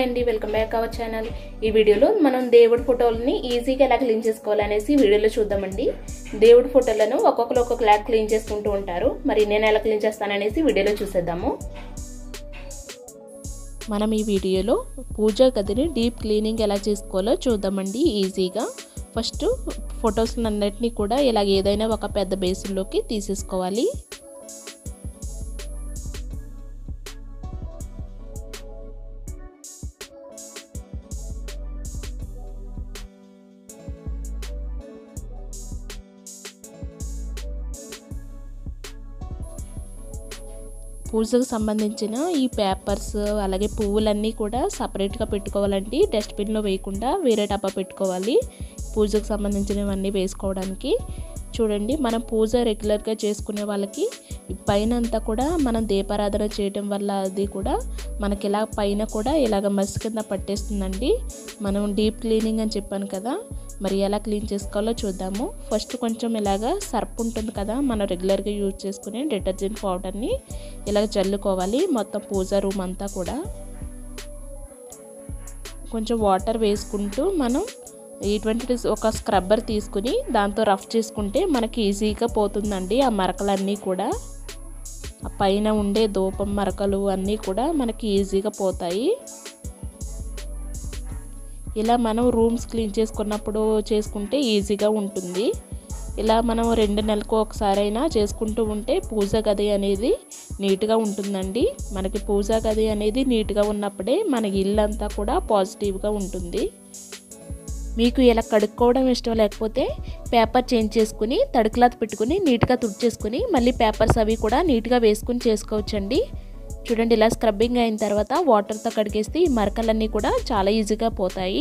అండి welcome back our channel ఈ వీడియోలో మనం దేవుడి ఫోటోలని ఈజీగా ఎలా క్లీన్ చేసుకోవాలనేసి వీడియోలో చూద్దామండి దేవుడి ఫోటోలను ఒక్కొక్కరు ఒక్కొక్కలా క్లీన్ చేసుకుంటూ ఉంటారు మరి నేను ఎలా క్లీన్ చేస్తాననేసి వీడియోలో చూసేద్దాము మనం ఈ వీడియోలో పూజా గదిని డీప్ క్లీనింగ్ ఎలా చేసుకోవాలో చూద్దామండి ఈజీగా ఫస్ట్ ఫొటోస్ అన్నిటినీ కూడా ఇలాగ ఏదైనా ఒక పెద్ద బేసిన్లోకి తీసేసుకోవాలి పూజకు సంబంధించిన ఈ పేపర్స్ అలాగే పువ్వులన్నీ కూడా సపరేట్గా పెట్టుకోవాలండి డస్ట్బిన్లో వేయకుండా వేరే డబ్బా పెట్టుకోవాలి పూజకు సంబంధించినవన్నీ వేసుకోవడానికి చూడండి మనం పూజ రెగ్యులర్గా చేసుకునే వాళ్ళకి పైన అంతా కూడా మనం దీపారాధన చేయడం వల్ల అది కూడా మనకి ఇలా పైన కూడా ఇలాగ మసి కింద పట్టేస్తుందండి మనం డీప్ క్లీనింగ్ అని చెప్పాను కదా మరి ఎలా క్లీన్ చేసుకోవాలో చూద్దాము ఫస్ట్ కొంచెం ఇలాగ సర్ప్ ఉంటుంది కదా మనం రెగ్యులర్గా యూజ్ చేసుకునే డిటర్జెంట్ పౌడర్ని ఇలాగ చల్లుకోవాలి మొత్తం పూజ రూమ్ అంతా కూడా కొంచెం వాటర్ వేసుకుంటూ మనం ఇటువంటి ఒక స్క్రబ్బర్ తీసుకుని దాంతో రఫ్ చేసుకుంటే మనకి ఈజీగా పోతుందండి ఆ మరకలన్నీ కూడా ఆ పైన ఉండే దూపం మరకలు అన్నీ కూడా మనకి ఈజీగా పోతాయి ఇలా మనం రూమ్స్ క్లీన్ చేసుకున్నప్పుడు చేసుకుంటే ఈజీగా ఉంటుంది ఇలా మనం రెండు నెలలకు ఒకసారైనా చేసుకుంటూ ఉంటే పూజ గది అనేది నీట్గా ఉంటుందండి మనకి పూజ గది అనేది నీట్గా ఉన్నప్పుడే మన ఇల్లంతా కూడా పాజిటివ్గా ఉంటుంది మీకు ఇలా కడుక్కోవడం ఇష్టం లేకపోతే పేపర్ చేంజ్ చేసుకుని తడి క్లాత్ పెట్టుకుని నీట్గా తుడిచేసుకుని మళ్ళీ పేపర్స్ అవి కూడా నీట్గా వేసుకుని చేసుకోవచ్చండి చూడండి ఇలా స్క్రబ్బింగ్ అయిన తర్వాత వాటర్తో కడిగేస్తే ఈ మరకలన్నీ కూడా చాలా ఈజీగా పోతాయి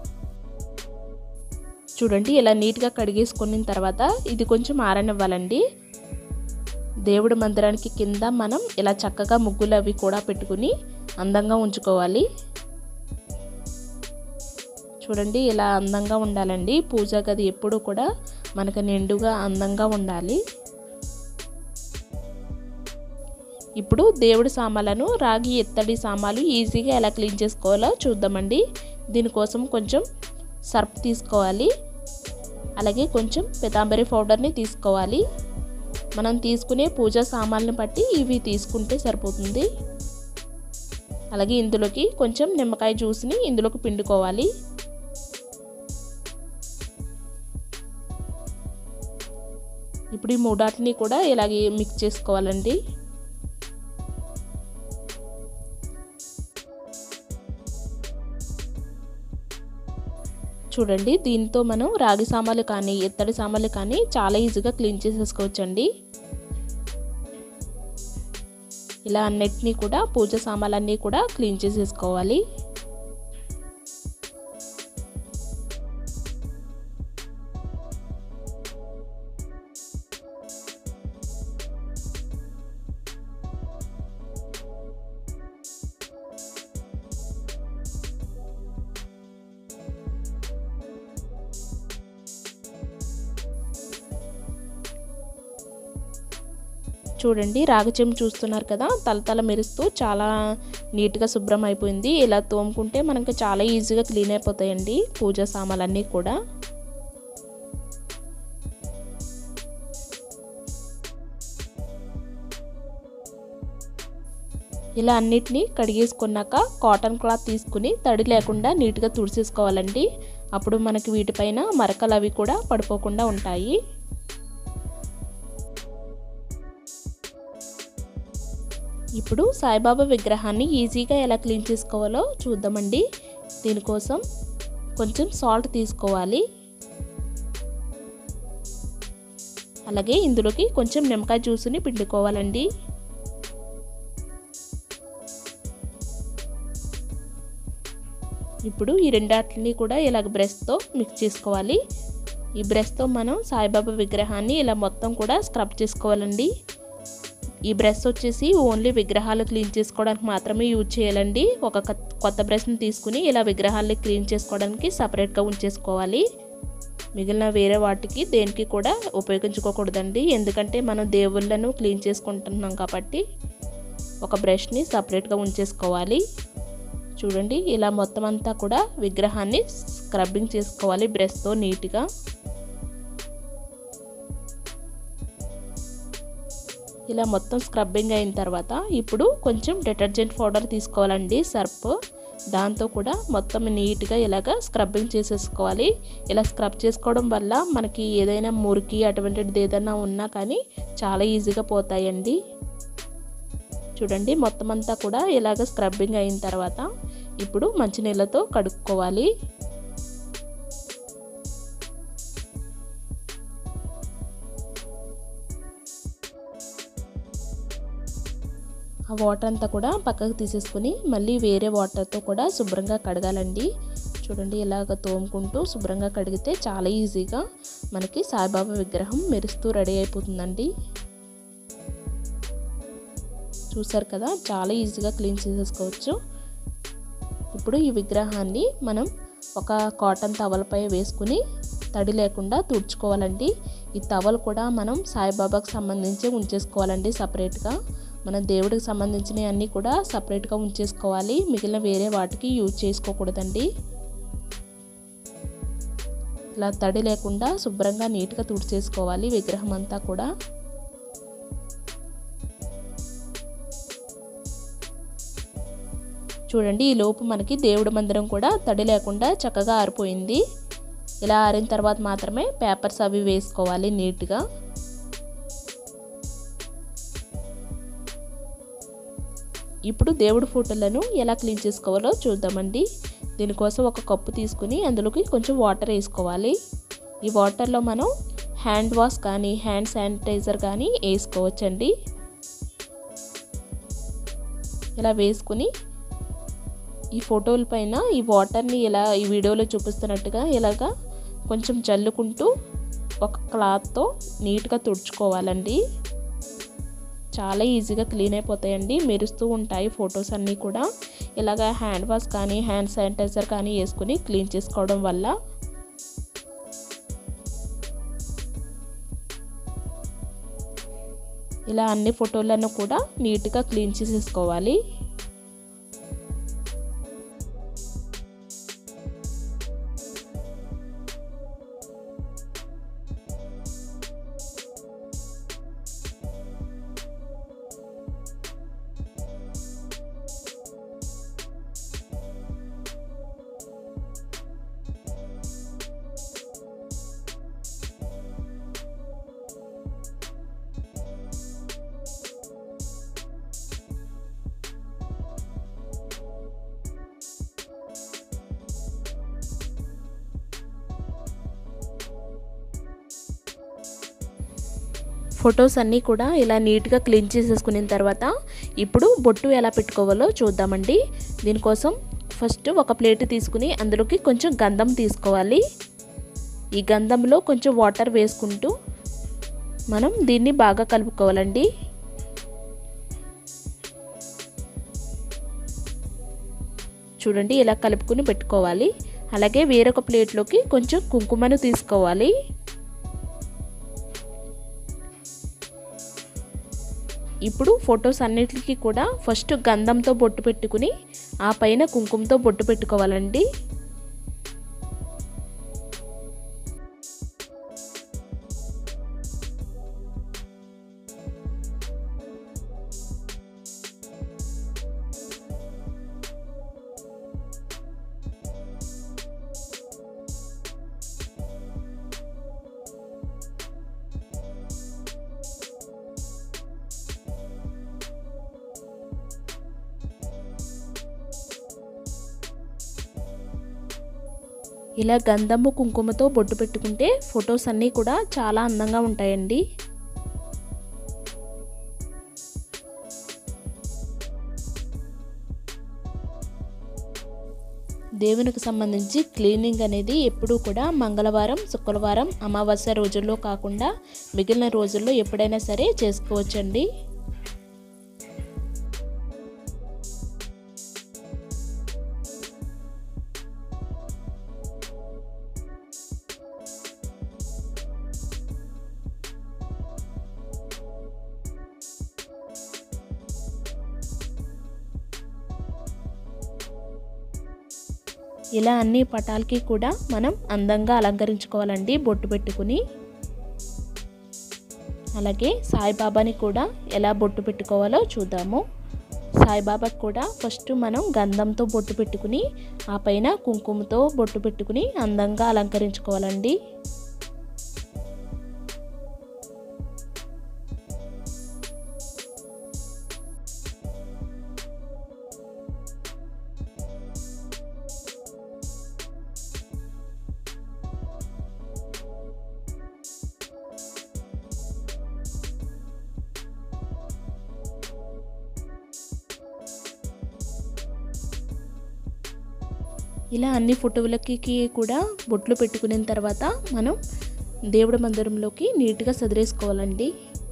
చూడండి ఇలా నీట్గా కడిగేసుకున్న తర్వాత ఇది కొంచెం ఆరనివ్వాలండి దేవుడి మందిరానికి కింద మనం ఇలా చక్కగా ముగ్గులు అవి కూడా పెట్టుకుని అందంగా ఉంచుకోవాలి చూడండి ఇలా అందంగా ఉండాలండి పూజా గది ఎప్పుడు కూడా మనకు నిండుగా అందంగా ఉండాలి ఇప్పుడు దేవుడి సామాన్లను రాగి ఎత్తడి సామాన్లు ఈజీగా ఎలా క్లీన్ చేసుకోవాలో చూద్దామండి దీనికోసం కొంచెం సర్ఫ్ తీసుకోవాలి అలాగే కొంచెం పితాంబరి పౌడర్ని తీసుకోవాలి మనం తీసుకునే పూజా సామాన్లను బట్టి ఇవి తీసుకుంటే సరిపోతుంది అలాగే ఇందులోకి కొంచెం నిమ్మకాయ జ్యూస్ని ఇందులోకి పిండుకోవాలి ఇప్పుడు ఈ మూడాటిని కూడా ఇలాగే మిక్స్ చేసుకోవాలండి చూడండి దీంతో మనం రాగి సామాన్లు కానీ ఎత్తడి సామాన్లు కానీ చాలా ఈజీగా క్లీన్ చేసేసుకోవచ్చండి ఇలా అన్నిటినీ కూడా పూజ సామాన్లన్నీ కూడా క్లీన్ చేసేసుకోవాలి చూడండి రాగచెం చూస్తున్నారు కదా తలతల మెరుస్తూ చాలా నీట్గా శుభ్రం అయిపోయింది ఇలా తోముకుంటే మనకి చాలా ఈజీగా క్లీన్ అయిపోతాయండి పూజా సామాన్లన్నీ కూడా ఇలా అన్నిటినీ కడిగేసుకున్నాక కాటన్ క్లాత్ తీసుకుని తడి లేకుండా నీట్గా తుడిసేసుకోవాలండి అప్పుడు మనకి వీటిపైన మరకలు అవి కూడా పడిపోకుండా ఉంటాయి ఇప్పుడు సాయిబాబా విగ్రహాన్ని ఈజీగా ఎలా క్లీన్ చేసుకోవాలో చూద్దామండి దీనికోసం కొంచెం సాల్ట్ తీసుకోవాలి అలాగే ఇందులోకి కొంచెం నిమ్మకాయ జ్యూస్ని పిండుకోవాలండి ఇప్పుడు ఈ రెండాటిని కూడా ఇలాగ బ్రష్తో మిక్స్ చేసుకోవాలి ఈ బ్రష్తో మనం సాయిబాబా విగ్రహాన్ని ఇలా మొత్తం కూడా స్క్రబ్ చేసుకోవాలండి ఈ బ్రష్ వచ్చేసి ఓన్లీ విగ్రహాలు క్లీన్ చేసుకోవడానికి మాత్రమే యూజ్ చేయాలండి ఒక కొత్త బ్రష్ని తీసుకుని ఇలా విగ్రహాలు క్లీన్ చేసుకోవడానికి సపరేట్గా ఉంచేసుకోవాలి మిగిలిన వేరే వాటికి దేనికి కూడా ఉపయోగించుకోకూడదండి ఎందుకంటే మనం దేవుళ్ళను క్లీన్ చేసుకుంటున్నాం కాబట్టి ఒక బ్రష్ని సపరేట్గా ఉంచేసుకోవాలి చూడండి ఇలా మొత్తం అంతా కూడా విగ్రహాన్ని స్క్రబ్బింగ్ చేసుకోవాలి బ్రష్తో నీట్గా ఇలా మొత్తం స్క్రబ్బింగ్ అయిన తర్వాత ఇప్పుడు కొంచెం డిటర్జెంట్ పౌడర్ తీసుకోవాలండి సర్ఫ్ దాంతో కూడా మొత్తం నీట్గా ఇలాగ స్క్రబ్బింగ్ చేసేసుకోవాలి ఇలా స్క్రబ్ చేసుకోవడం వల్ల మనకి ఏదైనా మురికి అటువంటిది ఏదైనా ఉన్నా కానీ చాలా ఈజీగా పోతాయండి చూడండి మొత్తం అంతా కూడా ఇలాగ స్క్రబ్బింగ్ అయిన తర్వాత ఇప్పుడు మంచినీళ్ళతో కడుక్కోవాలి ఆ వాటర్ అంతా కూడా పక్కకు తీసేసుకుని మళ్ళీ వేరే వాటర్తో కూడా శుభ్రంగా కడగాలండి చూడండి ఇలాగ తోముకుంటూ శుభ్రంగా కడిగితే చాలా ఈజీగా మనకి సాయిబాబా విగ్రహం మెరుస్తూ రెడీ అయిపోతుందండి చూసారు కదా చాలా ఈజీగా క్లీన్ చేసేసుకోవచ్చు ఇప్పుడు ఈ విగ్రహాన్ని మనం ఒక కాటన్ టవల్పై వేసుకుని తడి లేకుండా తుడుచుకోవాలండి ఈ టవల్ కూడా మనం సాయిబాబాకు సంబంధించి ఉంచేసుకోవాలండి సపరేట్గా మన దేవుడికి సంబంధించినవి అన్నీ కూడా సపరేట్గా ఉంచేసుకోవాలి మిగిలిన వేరే వాటికి యూజ్ చేసుకోకూడదండి ఇలా తడి లేకుండా శుభ్రంగా నీట్గా తుడిచేసుకోవాలి విగ్రహం అంతా కూడా చూడండి ఈ లోపు మనకి దేవుడి మందిరం కూడా తడి లేకుండా చక్కగా ఆరిపోయింది ఇలా ఆరిన తర్వాత మాత్రమే పేపర్స్ అవి వేసుకోవాలి నీట్గా ఇప్పుడు దేవుడి ఫోటోలను ఎలా క్లీన్ చేసుకోవాలో చూద్దామండి దీనికోసం ఒక కప్పు తీసుకుని అందులోకి కొంచెం వాటర్ వేసుకోవాలి ఈ వాటర్లో మనం హ్యాండ్ వాష్ కానీ హ్యాండ్ శానిటైజర్ కానీ వేసుకోవచ్చండి ఇలా వేసుకుని ఈ ఫోటోల పైన ఈ వాటర్ని ఇలా ఈ వీడియోలో చూపిస్తున్నట్టుగా ఇలాగా కొంచెం చల్లుకుంటూ ఒక క్లాత్తో నీట్గా తుడుచుకోవాలండి చాలా ఈజీగా క్లీన్ అయిపోతాయండి మెరుస్తూ ఉంటాయి ఫొటోస్ అన్నీ కూడా ఇలాగ హ్యాండ్ వాష్ కానీ హ్యాండ్ శానిటైజర్ కానీ వేసుకుని క్లీన్ చేసుకోవడం వల్ల ఇలా అన్ని ఫోటోలను కూడా నీట్గా క్లీన్ చేసేసుకోవాలి ఫొటోస్ అన్నీ కూడా ఇలా నీట్గా క్లీన్ చేసేసుకున్న తర్వాత ఇప్పుడు బొట్టు ఎలా పెట్టుకోవాలో చూద్దామండి దీనికోసం ఫస్ట్ ఒక ప్లేట్ తీసుకుని అందులోకి కొంచెం గంధం తీసుకోవాలి ఈ గంధంలో కొంచెం వాటర్ వేసుకుంటూ మనం దీన్ని బాగా కలుపుకోవాలండి చూడండి ఇలా కలుపుకుని పెట్టుకోవాలి అలాగే వేరొక ప్లేట్లోకి కొంచెం కుంకుమను తీసుకోవాలి ఇప్పుడు ఫొటోస్ అన్నిటికీ కూడా ఫస్ట్ గంధంతో బొట్టు పెట్టుకుని ఆ పైన కుంకుమతో బొట్టు పెట్టుకోవాలండి ఇలా గంధము కుంకుమతో బొట్టు పెట్టుకుంటే ఫొటోస్ అన్నీ కూడా చాలా అందంగా ఉంటాయండి దేవునికి సంబంధించి క్లీనింగ్ అనేది ఎప్పుడూ కూడా మంగళవారం శుక్రవారం అమావాస్య రోజుల్లో కాకుండా మిగిలిన రోజుల్లో ఎప్పుడైనా సరే చేసుకోవచ్చండి ఇలా అన్ని పటాలకి కూడా మనం అందంగా అలంకరించుకోవాలండి బొట్టు పెట్టుకుని అలాగే సాయిబాబాని కూడా ఎలా బొట్టు పెట్టుకోవాలో చూద్దాము సాయిబాబాకి కూడా ఫస్ట్ మనం గంధంతో బొట్టు పెట్టుకుని ఆ పైన కుంకుమతో బొట్టు పెట్టుకుని అందంగా అలంకరించుకోవాలండి ఇలా అన్ని ఫోటోలకి కూడా బొట్లు పెట్టుకున్న తర్వాత మనం దేవుడి మందిరంలోకి నీట్గా సదిరేసుకోవాలండి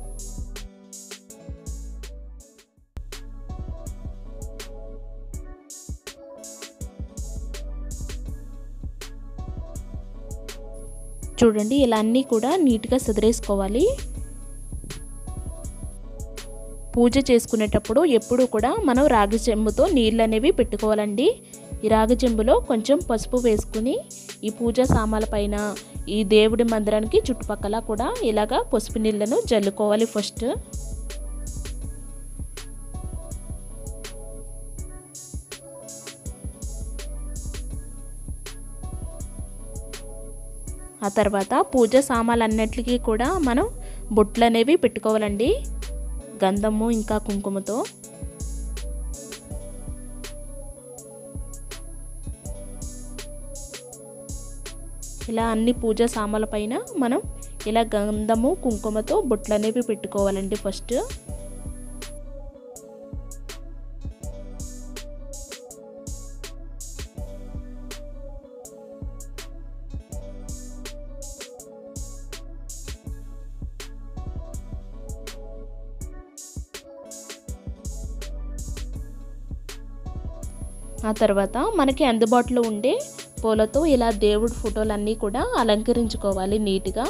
చూడండి ఇలా అన్నీ కూడా నీట్గా సదిరేసుకోవాలి పూజ చేసుకునేటప్పుడు ఎప్పుడు కూడా మనం రాగి చెంబుతో నీళ్ళు అనేవి పెట్టుకోవాలండి ఈ రాగి చెంబులో కొంచెం పసుపు వేసుకుని ఈ పూజా సామాన్ల పైన ఈ దేవుడి మందిరానికి చుట్టుపక్కల కూడా ఇలాగా పసుపు నీళ్ళను జల్లుకోవాలి ఫస్ట్ ఆ తర్వాత పూజ సామాన్లన్నిటికీ కూడా మనం బొట్లు అనేవి పెట్టుకోవాలండి గంధము ఇంకా కుంకుమతో ఇలా అన్ని పూజా సామాన్ల పైన మనం ఇలా గంధము కుంకుమతో బొట్లు అనేవి పెట్టుకోవాలండి ఫస్ట్ ఆ తర్వాత మనకి అందుబాటులో ఉండే పూలతో ఇలా దేవుడి ఫోటోలన్నీ కూడా అలంకరించుకోవాలి నీట్గా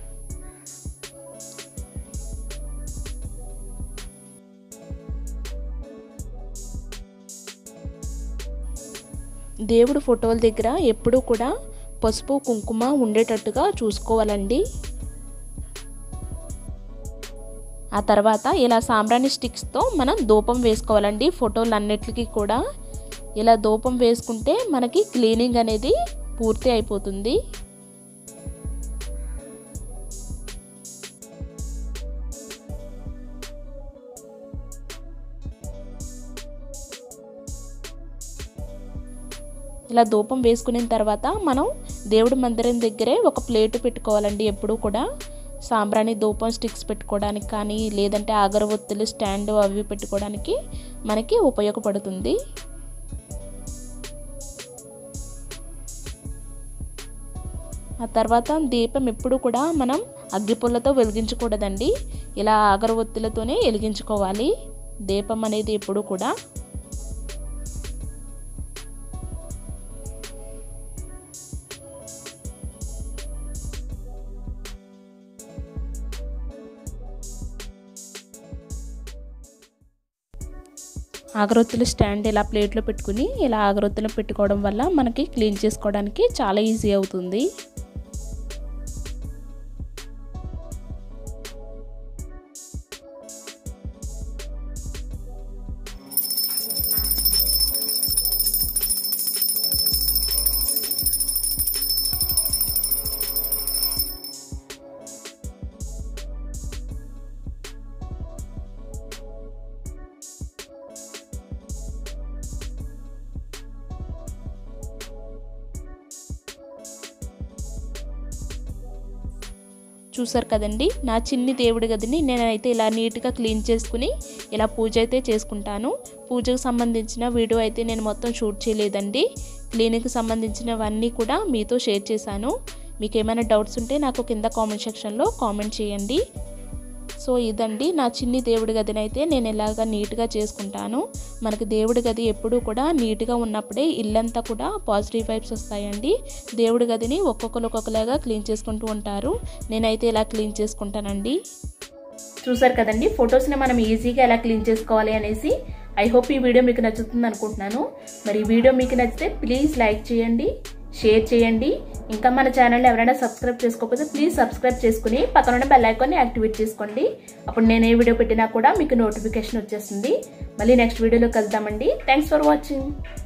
దేవుడి ఫోటోల దగ్గర ఎప్పుడూ కూడా పసుపు కుంకుమ ఉండేటట్టుగా చూసుకోవాలండి ఆ తర్వాత ఇలా సాంబ్రాణి స్టిక్స్తో మనం ధూపం వేసుకోవాలండి ఫోటోలు అన్నిటికీ కూడా ఇలా ధూపం వేసుకుంటే మనకి క్లీనింగ్ అనేది పూర్తి అయిపోతుంది ఇలా ధూపం వేసుకున్న తర్వాత మనం దేవుడి మందిరం దగ్గరే ఒక ప్లేట్ పెట్టుకోవాలండి ఎప్పుడూ కూడా సాంబ్రాణి ధూపం స్టిక్స్ పెట్టుకోవడానికి కానీ లేదంటే అగరవత్తులు స్టాండ్ అవి పెట్టుకోవడానికి మనకి ఉపయోగపడుతుంది ఆ తర్వాత దీపం ఎప్పుడు కూడా మనం అగ్గిపుల్లతో వెలిగించకూడదండి ఇలా అగరవత్తులతోనే వెలిగించుకోవాలి దీపం అనేది ఎప్పుడు కూడా అగరొత్తులు స్టాండ్ ఇలా ప్లేట్లో పెట్టుకుని ఇలా అగరొత్తులు పెట్టుకోవడం వల్ల మనకి క్లీన్ చేసుకోవడానికి చాలా ఈజీ అవుతుంది చూసారు కదండి నా చిన్ని దేవుడి గదిని నేనైతే ఇలా నీట్గా క్లీన్ చేసుకుని ఇలా పూజ అయితే చేసుకుంటాను పూజకు సంబంధించిన వీడియో అయితే నేను మొత్తం షూట్ చేయలేదండి క్లీనింగ్కి సంబంధించినవన్నీ కూడా మీతో షేర్ చేశాను మీకు ఏమైనా డౌట్స్ ఉంటే నాకు కింద కామెంట్ సెక్షన్లో కామెంట్ చేయండి సో ఇదండి నా చిన్ని దేవుడి గదిని అయితే నేను ఇలాగ నీట్గా చేసుకుంటాను మనకి దేవుడి గది ఎప్పుడూ కూడా నీట్గా ఉన్నప్పుడే ఇల్లంతా కూడా పాజిటివ్ వైబ్స్ వస్తాయండి దేవుడి గదిని ఒక్కొక్కరు ఒక్కొక్కలాగా క్లీన్ చేసుకుంటూ ఉంటారు నేనైతే ఇలా క్లీన్ చేసుకుంటానండి చూసారు కదండి ఫొటోస్ని మనం ఈజీగా ఎలా క్లీన్ చేసుకోవాలి అనేసి ఐ హోప్ ఈ వీడియో మీకు నచ్చుతుంది అనుకుంటున్నాను మరి ఈ వీడియో మీకు నచ్చితే ప్లీజ్ లైక్ చేయండి షేర్ చేయండి ఇంకా మన ఛానల్ని ఎవరైనా సబ్స్క్రైబ్ చేసుకోకపోతే ప్లీజ్ సబ్స్క్రైబ్ చేసుకుని పక్కన ఉన్న బెల్ ఐకాన్ని యాక్టివేట్ చేసుకోండి అప్పుడు నేను ఏ వీడియో పెట్టినా కూడా మీకు నోటిఫికేషన్ వచ్చేస్తుంది మళ్ళీ నెక్స్ట్ వీడియోలో కలుద్దామండి థ్యాంక్స్ ఫర్ వాచింగ్